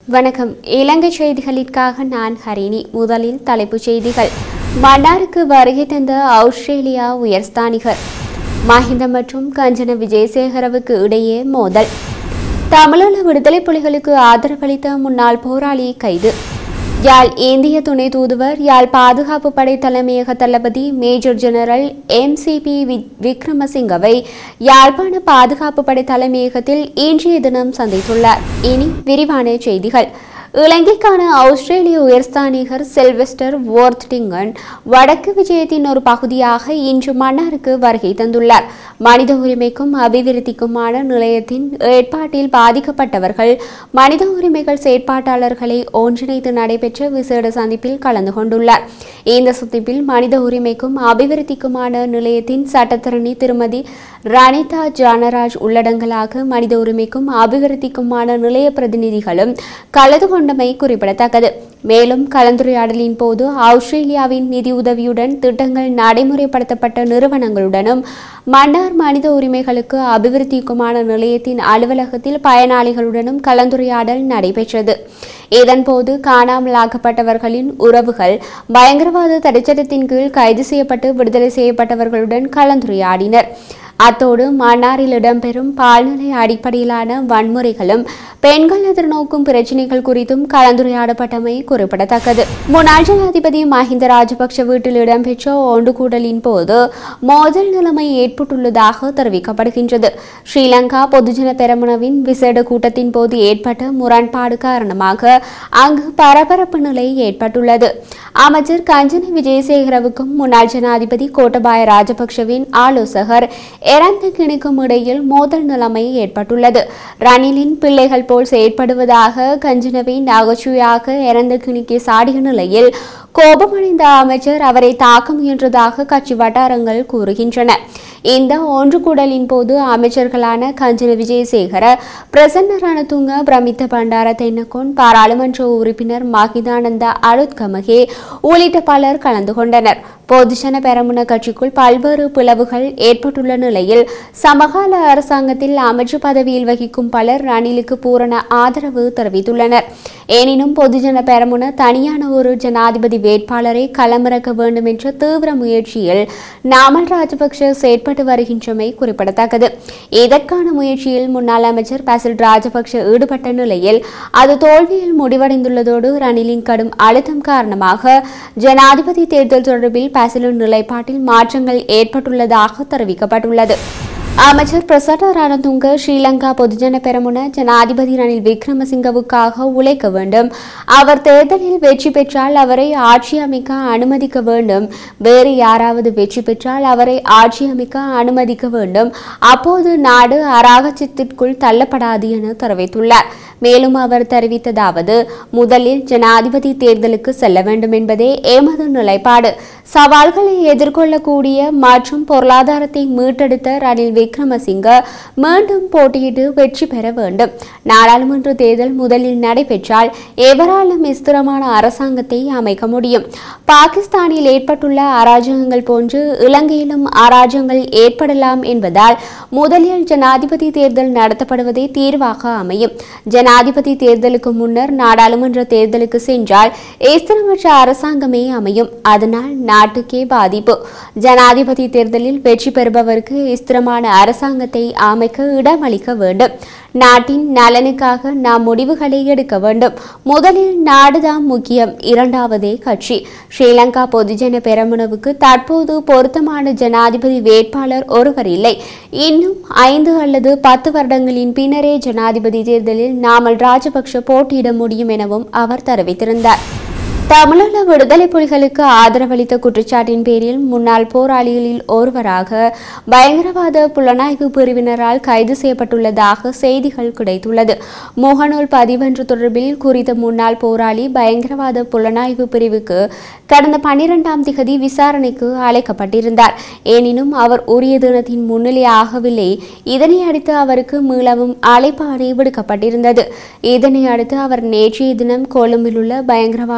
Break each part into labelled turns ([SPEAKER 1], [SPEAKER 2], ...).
[SPEAKER 1] வணக்கம் இலங்கை செய்திகளிற்காக நான் ஹரிணி முதலில் தலைப்புச் செய்திகள் மன்னாருக்கு வருகை தந்த ஆஸ்திரேலியா உயர்ஸ்தானிகர் மஹிந்த மற்றும் கஞ்சன விஜயசேகரவுக்கு இடையே மோதல் தமிழீழ விடுதலை புலிகளுக்கு ஆதரவளித்த முன்னாள் போராளி கைது யாழ் இந்திய துணை தூதுவர் யாழ் பாதுகாப்பு படை தலைமையக தளபதி மேஜர் ஜெனரல் எம்சிபி விக்ரமசிங்கவை யாழ்ப்பாண பாதுகாப்பு படை தலைமையகத்தில் இன்றைய தினம் சந்தித்துள்ளார் இனி விரிவான செய்திகள் இலங்கைக்கான ஆஸ்திரேலிய உயர்ஸ்தானிகர் செல்வெஸ்டர் வோர்த்டிங்கன் வடக்கு விஜயத்தின் ஒரு பகுதியாக இன்று மன்னாருக்கு வருகை தந்துள்ளார் மனித உரிமைக்கும் அபிவிருத்திக்குமான நிலையத்தின் ஏற்பாட்டில் பாதிக்கப்பட்டவர்கள் மனித உரிமைகள் செயற்பாட்டாளர்களை ஒன்றிணைத்து நடைபெற்ற விசேட சந்திப்பில் கலந்து கொண்டுள்ளார் இந்த சந்திப்பில் மனித உரிமைக்கும் அபிவிருத்திக்குமான நிலையத்தின் சட்டத்தரணி திருமதி ரணிதா ஜானராஜ் உள்ளடங்கலாக மனித உரிமைக்கும் அபிவிருத்திக்குமான நிலைய பிரதிநிதிகளும் கலந்து கொண்டமை குறிப்பிடத்தக்கது மேலும் கலந்துரையாடலின் போது ஆஸ்திரேலியாவின் நிதியுதவியுடன் திட்டங்கள் நடைமுறைப்படுத்தப்பட்ட நிறுவனங்களுடனும் மன்னார் மனித உரிமைகளுக்கு அபிவிருத்திக்குமான நிலையத்தின் அலுவலகத்தில் பயனாளிகளுடனும் கலந்துரையாடல் நடைபெற்றது இதன்போது காணாமலாக்கப்பட்டவர்களின் உறவுகள் பயங்கரவாத தடைச்சட்டத்தின் கீழ் கைது செய்யப்பட்டு விடுதலை செய்யப்பட்டவர்களுடன் கலந்துரையாடினர் அத்தோடு மன்னாரில் இடம்பெறும் பால்நிலை அடிப்படையிலான வன்முறைகளும் பெண்கள் எதிர்நோக்கும் பிரச்சினைகள் குறித்தும் கலந்துரையாடப்பட்டமை குறிப்பிடத்தக்கது முன்னாள் ஜனாதிபதி மஹிந்த ராஜபக்ஷ வீட்டில் இடம்பெற்ற ஒன்றுகூடலின் போது மோதல் நிலைமை ஏற்பட்டுள்ளதாக தெரிவிக்கப்படுகின்றது ஸ்ரீலங்கா பொதுஜன பெரமுனவின் விசேட கூட்டத்தின் போது ஏற்பட்ட முரண்பாடு காரணமாக அங்கு பரபரப்பு நிலை ஏற்பட்டுள்ளது அமைச்சர் கஞ்சன விஜயசேகரவுக்கும் முன்னாள் ஜனாதிபதி கோட்டபாய ராஜபக்ஷவின் ஆலோசகர் இறந்து கிணிக்கும் இடையில் மோதல் நிலைமை ஏற்பட்டுள்ளது ரணிலின் பிள்ளைகள் போல் செயற்படுவதாக கஞ்சனவை நகைச்சுவையாக இறந்து கிணிக்கி சாடிய நிலையில் கோபமடைந்த அமைச்சர் அவரை தாக்க முயன்றதாக கட்சி வட்டாரங்கள் கூறுகின்றன இந்த ஒன்றுகூடலின் போது அமைச்சர்களான கஞ்சன விஜயசேகர பிரசன்ன ரணதுங்க பிரமித்த பண்டார தென்னகோன் பாராளுமன்ற உறுப்பினர் மகிதானந்த அருத்கமகே உள்ளிட்ட பலர் கலந்து கொண்டனர் பொதுஜன பெரமுன கட்சிக்குள் பல்வேறு பிளவுகள் ஏற்பட்டுள்ள நிலையில் சமகால அரசாங்கத்தில் அமைச்சர் பதவியில் வகிக்கும் பலர் ரணிலுக்கு பூரண ஆதரவு தெரிவித்துள்ளனர் எனினும் பொதுஜன பெரமுன தனியான ஒரு ஜனாதிபதி வேட்பாளரை களமிறக்க வேண்டும் என்ற தீவிர முயற்சியில் நாமல் ராஜபக்ஷ செயற்பட்டு வருகின்றமை குறிப்பிடத்தக்கது இதற்கான முயற்சியில் முன்னாள் அமைச்சர் பசில் ராஜபக்ஷ ஈடுபட்ட நிலையில் அது தோல்வியில் முடிவடைந்துள்ளதோடு ரணிலின் கடும் அழுத்தம் காரணமாக ஜனாதிபதி தேர்தல் தொடர்பில் பசிலின் நிலைப்பாட்டில் மாற்றங்கள் ஏற்பட்டுள்ளதாக தெரிவிக்கப்பட்டுள்ளது அமைச்சர் பிரசன்ன ரணதுங்க ஸ்ரீலங்கா பொதுஜன பெரமுன ஜனாதிபதி ரணில் விக்ரமசிங்கவுக்காக உழைக்க வேண்டும் அவர் தேர்தலில் வெற்றி பெற்றால் அவரை ஆட்சி அமைக்க அனுமதிக்க வேண்டும் வேறு யாராவது வெற்றி பெற்றால் அவரை ஆட்சி அமைக்க அனுமதிக்க வேண்டும் அப்போது நாடு அராகச்சத்திற்குள் தள்ளப்படாது என தெரிவித்துள்ளார் மேலும் அவர் தெரிவித்ததாவது முதலில் ஜனாதிபதி தேர்தலுக்கு செல்ல வேண்டும் என்பதே எமது நிலைப்பாடு சவால்களை எதிர்கொள்ளக்கூடிய மற்றும் பொருளாதாரத்தை மீட்டெடுத்த ரணில் விக்ரமசிங்க மீண்டும் போட்டியிட்டு வெற்றி பெற வேண்டும் நாடாளுமன்ற தேர்தல் முதலில் நடைபெற்றால் எவராலும் ஸ்திரமான அரசாங்கத்தை அமைக்க முடியும் பாகிஸ்தானில் ஏற்பட்டுள்ள அராஜகங்கள் போன்று இலங்கையிலும் அராஜகங்கள் ஏற்படலாம் என்பதால் முதலில் ஜனாதிபதி தேர்தல் நடத்தப்படுவதே தீர்வாக அமையும் ஜனாதிபதி தேர்தலுக்கு முன்னர் நாடாளுமன்ற தேர்தலுக்கு சென்றால் ஸ்திரமற்ற அரசாங்கமே அமையும் அதனால் நாட்டுக்கே பாதிப்பு ஜனாதிபதி தேர்தலில் வெற்றி பெறுபவருக்கு ஸ்திரமான அரசாங்கத்தை அமைக்க இடமளிக்க வேண்டும் நாட்டின் நலனுக்காக நாம் முடிவுகளை எடுக்க வேண்டும் முதலில் நாடுதான் முக்கியம் இரண்டாவதே கட்சி ஸ்ரீலங்கா பொதுஜன பெரமுனவுக்கு தற்போது பொருத்தமான ஜனாதிபதி வேட்பாளர் ஒருவர் இல்லை இன்னும் ஐந்து அல்லது பத்து வருடங்களின் பின்னரே ஜனாதிபதி தேர்தலில் நாமல் ராஜபக்ஷ போட்டியிட முடியும் எனவும் அவர் தெரிவித்திருந்தார் தமிழீழ விடுதலை புலிகளுக்கு ஆதரவளித்த குற்றச்சாட்டின் பேரில் முன்னாள் போராளிகளில் ஒருவராக பயங்கரவாத புலனாய்வு பிரிவினரால் கைது செய்யப்பட்டுள்ளதாக செய்திகள் கிடைத்துள்ளது முகநூல் பதிவொன்று தொடர்பில் குறித்த முன்னாள் போராளி பயங்கரவாத புலனாய்வு பிரிவுக்கு கடந்த பனிரெண்டாம் திகதி விசாரணைக்கு அழைக்கப்பட்டிருந்தார் எனினும் அவர் உரிய தினத்தின் முன்னிலை ஆகவில்லை இதனை அடுத்து அவருக்கு மீளவும் அழைப்பாணை விடுக்கப்பட்டிருந்தது இதனை அடுத்து அவர் நேற்றைய தினம் கொழும்பில் உள்ள பயங்கரவாத புல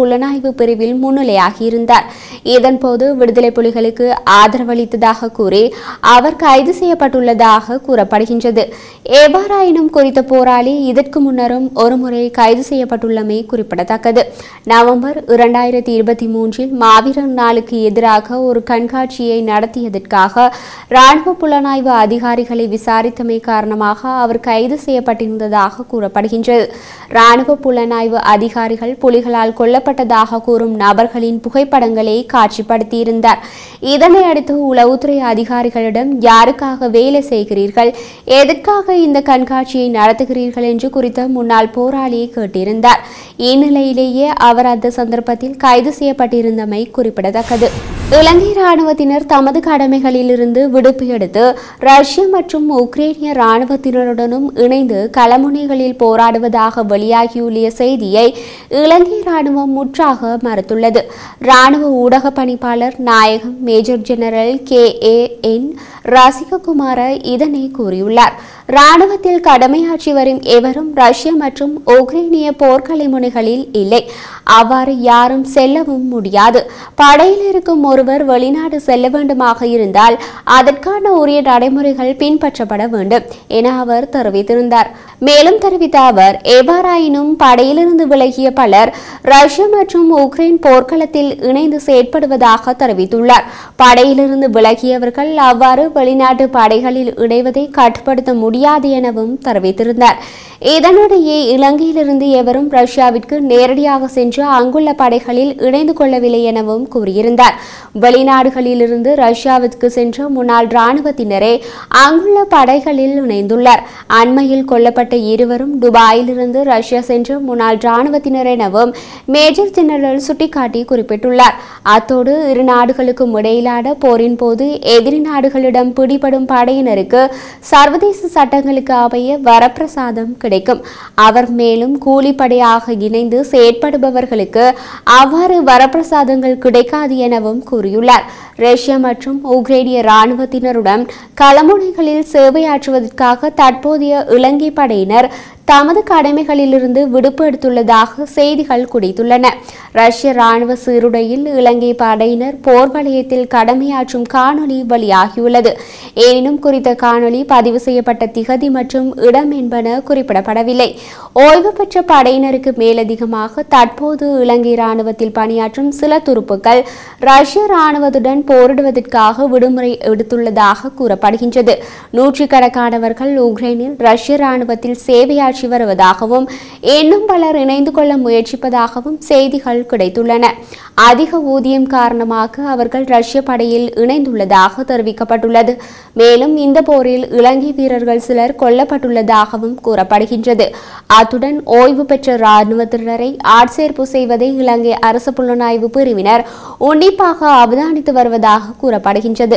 [SPEAKER 1] புலனாய்வு பிரிவில் முன்னிலையாகியிருந்தார் இதன்போது விடுதலை புலிகளுக்கு ஆதரவளித்ததாக கூறி அவர் கைது செய்யப்பட்டுள்ளதாக கூறப்படுகின்றது எவ்வாறாயினும் குறித்த போராளி இதற்கு முன்னரும் ஒருமுறை கைது செய்யப்பட்டுள்ளமை குறிப்பிடத்தக்கது நவம்பர் இரண்டாயிரத்தி இருபத்தி மூன்றில் மாவீரன் நாளுக்கு எதிராக ஒரு கண்காட்சியை நடத்தியதற்காக ராணுவ புலனாய்வு அதிகாரிகளை விசாரித்தமை காரணமாக அவர் கைது செய்யப்பட்டிருந்ததாக கூறப்படுகின்றது ராணுவ புலனாய்வு அதிகாரிகள் புலிகளால் கொல்லப்பட்டதாக கூறும் நபர்களின் புகைப்படங்களை காட்சிப்படுத்தியிருந்தார் இதனை அடுத்து உளவுத்துறை அதிகாரிகளிடம் யாருக்காக வேலை செய்கிறீர்கள் எதற்காக இந்த கண்காட்சியை நடத்துகிறீர்கள் என்று குறித்த முன்னாள் போராளியை கேட்டிருந்தார் இந்நிலையிலேயே அவர் அந்த சந்தர்ப்பத்தில் கைது செய்யப்பட்டிருந்தமை குறிப்பிடத்தக்கது இலங்கை ராணுவத்தினர் தமது கடமைகளிலிருந்து விடுப்பு எடுத்து ரஷ்ய மற்றும் உக்ரைனிய ராணுவத்தினருடனும் இணைந்து களமுனைகளில் போராடுவதாக வெளியாகியுள்ள செய்தியை இலங்கை ராணுவம் முற்றாக மறுத்துள்ளது ராணுவ ஊடக பணிப்பாளர் நாயகம் major general K A N Rasikakumara இதனை கூறியுள்ளார் ராணுவத்தில் கடமையாற்றி வரும் எவரும் ரஷ்ய மற்றும் உக்ரைனிய போர்க்கள முனைகளில் இல்லை அவ்வாறு யாரும் செல்லவும் முடியாது படையில் இருக்கும் ஒருவர் வெளிநாடு செல்ல வேண்டுமாக இருந்தால் அதற்கான உரிய நடைமுறைகள் பின்பற்றப்பட வேண்டும் என அவர் தெரிவித்திருந்தார் மேலும் தெரிவித்த அவர் எவ்வாறாயினும் படையிலிருந்து விலகிய பலர் ரஷ்ய மற்றும் உக்ரைன் போர்க்களத்தில் இணைந்து செயற்படுவதாக தெரிவித்துள்ளார் படையிலிருந்து விலகியவர்கள் அவ்வாறு வெளிநாட்டு படைகளில் இணைவதை கட்டுப்படுத்த முடியாது எனவும் தெரிவித்திருந்தார் இதனிடையே இலங்கையிலிருந்து எவரும் ரஷ்யாவிற்கு நேரடியாக சென்று அங்குள்ள படைகளில் இணைந்து கொள்ளவில்லை எனவும் கூறியிருந்தார் வெளிநாடுகளிலிருந்து ரஷ்யாவிற்கு சென்ற முன்னாள் இராணுவத்தினரே அங்குள்ள படைகளில் இணைந்துள்ளார் அண்மையில் கொல்லப்பட்ட இருவரும் துபாயிலிருந்து ரஷ்யா சென்ற முன்னாள் இராணுவத்தினர் எனவும் மேஜர் ஜெனரல் சுட்டிக்காட்டி குறிப்பிட்டுள்ளார் அத்தோடு இரு நாடுகளுக்கும் இடையிலான போரின் போது எதிரி நாடுகளிடம் பிடிபடும் படையினருக்கு சர்வதேச சட்டங்களுக்கு அமைய வரப்பிரசாதம் கிடைக்கும் அவர் மேலும் கூலிப்படையாக இணைந்து செயற்படுபவர்களுக்கு அவ்வாறு வரப்பிரசாதங்கள் கிடைக்காது எனவும் கூறியுள்ளார் ரஷ்யா மற்றும் உக்ரைனிய இராணுவத்தினருடன் களமுனைகளில் சேவையாற்றுவதற்காக தற்போதைய இலங்கை படையினர் தமது கடமைகளிலிருந்து விடுப்பு எடுத்துள்ளதாக செய்திகள் குடித்துள்ளன ரஷ்ய ராணுவ சீருடையில் இலங்கை படையினர் போர் வலயத்தில் கடமையாற்றும் காணொளி வெளியாகியுள்ளது எனினும் குறித்த காணொளி பதிவு செய்யப்பட்ட திகதி மற்றும் இடம் என்பன குறிப்பிடப்படவில்லை ஓய்வு பெற்ற படையினருக்கு மேலதிகமாக தற்போது இலங்கை ராணுவத்தில் பணியாற்றும் சில துருப்புக்கள் ரஷ்ய ராணுவத்துடன் போரிடுவதற்காக விடுமுறை எடுத்துள்ளதாக கூறப்படுகின்றது நூற்றுக்கணக்கானவர்கள் உக்ரைனில் ரஷ்ய ராணுவத்தில் சேவையாற்றி வருவதாகவும் இன்னும் பலர் இணைந்து கொள்ள முயற்சிப்பதாகவும் செய்திகள் கிடைத்துள்ளன அதிக ஊதியம் காரணமாக அவர்கள் ரஷ்ய படையில் இணைந்துள்ளதாக தெரிவிக்கப்பட்டுள்ளது மேலும் இந்த போரில் இலங்கை வீரர்கள் சிலர் கொல்லப்பட்டுள்ளதாகவும் கூறப்படுகின்றது அத்துடன் ஓய்வு பெற்ற இராணுவத்தினரை ஆட்சேர்ப்பு செய்வதை இலங்கை அரசு புலனாய்வு பிரிவினர் உன்னிப்பாக அவதானித்து வருவதாக கூறப்படுகின்றது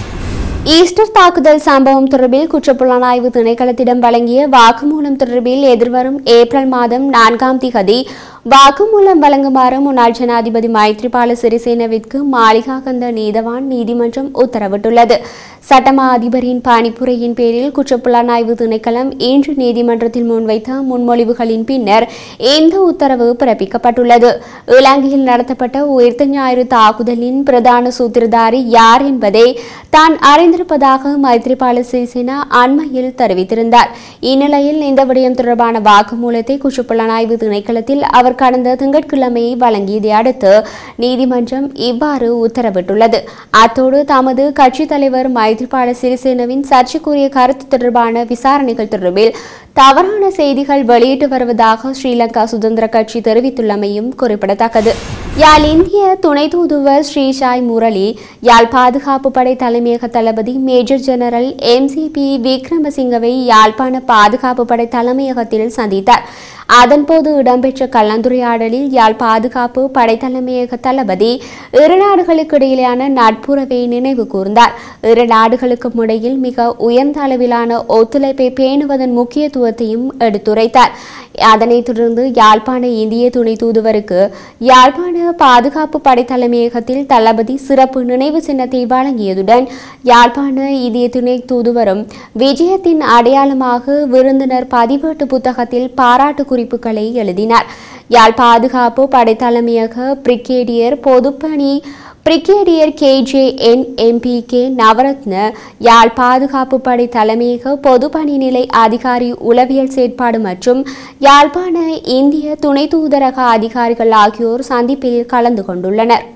[SPEAKER 1] ஈஸ்டர் தாக்குதல் சம்பவம் தொடர்பில் குற்றப்புலனாய்வு திணைக்களத்திடம் வழங்கிய வாக்குமூலம் தொடர்பில் எதிர்வரும் ஏப்ரல் மாதம் நான்காம் திகதி வாக்குமூலம் வழங்குமாறு முன்னாள் ஜனாதிபதி மைத்ரிபால சிறிசேனவிற்கு மாளிகாகந்த நீதவான் நீதிமன்றம் உத்தரவிட்டுள்ளது சட்டமா அதிபரின் பணிப்புரையின் பேரில் குற்றப்புலனாய்வு திணைக்களம் இன்று நீதிமன்றத்தில் முன்வைத்த முன்மொழிவுகளின் பின்னர் இந்த உத்தரவு பிறப்பிக்கப்பட்டுள்ளது இலங்கையில் நடத்தப்பட்ட உயிர்த்த ஞாயிறு தாக்குதலின் பிரதான சூத்திரதாரி யார் என்பதை தான் அறிந்திருப்பதாக மைத்ரிபால சிறிசேனா அண்மையில் தெரிவித்திருந்தார் இந்நிலையில் இந்த விடயம் தொடர்பான வாக்குமூலத்தை குற்றப்புலனாய்வு திணைக்களத்தில் அவர் கடந்த திங்கட்கிழமை வழங்கியதை அடுத்து நீதிமன்றம் இவ்வாறு உத்தரவிட்டுள்ளது அத்தோடு தமது கட்சித் தலைவர் மைத்ரிபால சிறிசேனவின் சர்ச்சைக்குரிய கருத்து தொடர்பான விசாரணைகள் தொடர்பில் தவறான செய்திகள் வெளியிட்டு வருவதாக ஸ்ரீலங்கா சுதந்திர கட்சி தெரிவித்துள்ளமையும் குறிப்பிடத்தக்கது யாழ் இந்திய துணை தூதுவர் ஸ்ரீஷாய் முரளி யாழ் பாதுகாப்பு படை தலைமையக தளபதி மேஜர் ஜெனரல் எம்சிபி விக்ரமசிங்கவை யாழ்ப்பாண பாதுகாப்பு படை தலைமையகத்தில் சந்தித்தார் அதன்போது இடம்பெற்ற கலந்துரையாடலில் யாழ் பாதுகாப்பு படை தலைமையக தளபதி இரு நாடுகளுக்கு இடையிலான நட்புறவை நினைவு கூர்ந்தார் இரு நாடுகளுக்கும் இடையில் மிக உயர்ந்த அளவிலான ஒத்துழைப்பை பேணுவதன் முக்கியத்துவத்தையும் எடுத்துரைத்தார் அதனைத் தொடர்ந்து யாழ்ப்பாண இந்திய துணை தூதுவருக்கு யாழ்ப்பாண பாதுகாப்பு படை தலைமையகத்தில் தளபதி சிறப்பு நினைவு சின்னத்தை வழங்கியதுடன் யாழ்ப்பாண இந்திய துணை தூதுவரும் விஜயத்தின் அடையாளமாக விருந்தினர் பதிவேட்டு புத்தகத்தில் பாராட்டு குறிப்புகளை எழுதினார் யாழ் பாதுகாப்பு படைத்தலைமையக பிரிகேடியர் பொதுப்பணி brigadier KJ N MBK Navaratna Yazh பாதுகாப்பு படை தலைமையக பொதுப்பணி நிலை அதிகாரி உளவியல் செயற்பாடு மற்றும் யாழ்ப்பாண இந்திய துணை தூதரக அதிகாரிகள் ஆகியோர் சந்திப்பில் கலந்து கொண்டுள்ளனர்